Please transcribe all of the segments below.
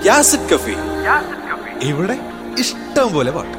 യാസിഡ് കഫി ഇവിടെ ഇഷ്ടം പോലെ പാട്ട്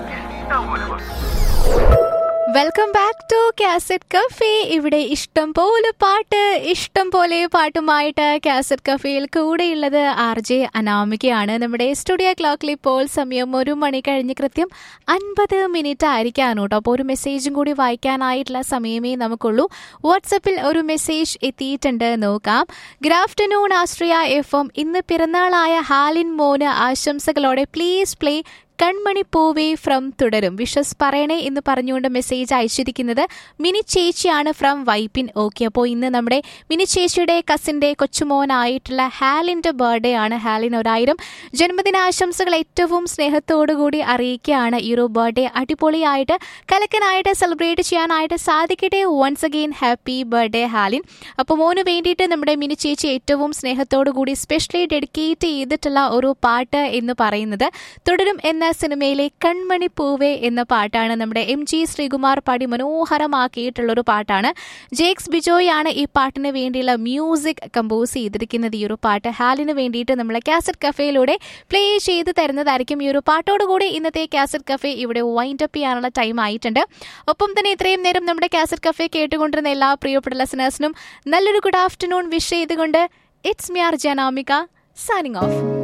welcome back to cassette cafe ഇവിടെ ഇഷ്ടം പോലെ പാട്ട് ഇഷ്ടം പോലെ പാട്ടുമായിട്ട് കാസറ്റ് കഫേയിൽ കൂടെയുള്ളത് ആർ ജെ അനാമികയാണ് നമ്മുടെ സ്റ്റുഡിയോ ക്ലോക്കിൽ ഇപ്പോൾ സമയം ഒരു മണി കഴിഞ്ഞ് കൃത്യം അൻപത് മിനിറ്റ് ആയിരിക്കാണ് കേട്ടോ അപ്പോൾ ഒരു മെസ്സേജും കൂടി വായിക്കാനായിട്ടുള്ള സമയമേ നമുക്കുള്ളൂ വാട്സപ്പിൽ ഒരു മെസ്സേജ് എത്തിയിട്ടുണ്ട് നോക്കാം good afternoon Astria F M ഇന്ന് പിറന്നാളായ ഹാലിൻ മോന് ആശംസകളോടെ പ്ലീസ് പ്ലേ കൺമണി പൂവേ ഫ്രം തുടരും വിഷസ് പറയണേ എന്ന് പറഞ്ഞുകൊണ്ട് മെസ്സേജ് അയച്ചിരിക്കുന്നത് മിനി ചേച്ചിയാണ് ഫ്രം വൈപ്പിൻ ഓക്കെ അപ്പോൾ ഇന്ന് നമ്മുടെ മിനി ചേച്ചിയുടെ കസിൻ്റെ കൊച്ചുമോനായിട്ടുള്ള ഹാലിൻ്റെ ബർത്ത്ഡേ ആണ് ഹാലിൻ ഒരായിരം ജന്മദിനാശംസകൾ ഏറ്റവും സ്നേഹത്തോടുകൂടി അറിയിക്കുകയാണ് ഈ ഒരു ബർത്ത്ഡേ അടിപൊളിയായിട്ട് കലക്കനായിട്ട് സെലിബ്രേറ്റ് ചെയ്യാനായിട്ട് സാധിക്കട്ടെ once again happy birthday Halin അപ്പോൾ മോന് വേണ്ടിയിട്ട് നമ്മുടെ മിനി ചേച്ചി ഏറ്റവും സ്നേഹത്തോടു കൂടി സ്പെഷ്യലി ഡെഡിക്കേറ്റ് ചെയ്തിട്ടുള്ള ഒരു പാട്ട് എന്ന് പറയുന്നത് തുടരും എന്ന സിനിമയിലെ കൺമണി പൂവേ എന്ന പാട്ടാണ് നമ്മുടെ എം ജി ശ്രീകുമാർ പാടി മനോഹരമാക്കിയിട്ടുള്ള ഒരു പാട്ടാണ് ജേക്സ് ബിജോയ് ആണ് ഈ പാട്ടിന് വേണ്ടിയുള്ള മ്യൂസിക് കമ്പോസ് ചെയ്തിരിക്കുന്നത് ഈ ഒരു പാട്ട് ഹാലിന് വേണ്ടിയിട്ട് നമ്മൾ കാസറ്റ് കഫേയിലൂടെ പ്ലേ ചെയ്ത് തരുന്നതായിരിക്കും ഈ ഒരു പാട്ടോടുകൂടി ഇന്നത്തെ കാസറ്റ് കഫേ ഇവിടെ വൈൻഡ് അപ്പ് ചെയ്യാനുള്ള ടൈം ആയിട്ടുണ്ട് ഒപ്പം തന്നെ ഇത്രയും നേരം നമ്മുടെ കാസറ്റ് കഫേ കേട്ടുകൊണ്ടിരുന്ന എല്ലാ പ്രിയപ്പെട്ട ലെസനേഴ്സിനും നല്ലൊരു ഗുഡ് ആഫ്റ്റർനൂൺ വിഷ് ചെയ്തുകൊണ്ട് ഇറ്റ്സ് മിയാർ ജനാമിക സൈനിങ് ഓഫ്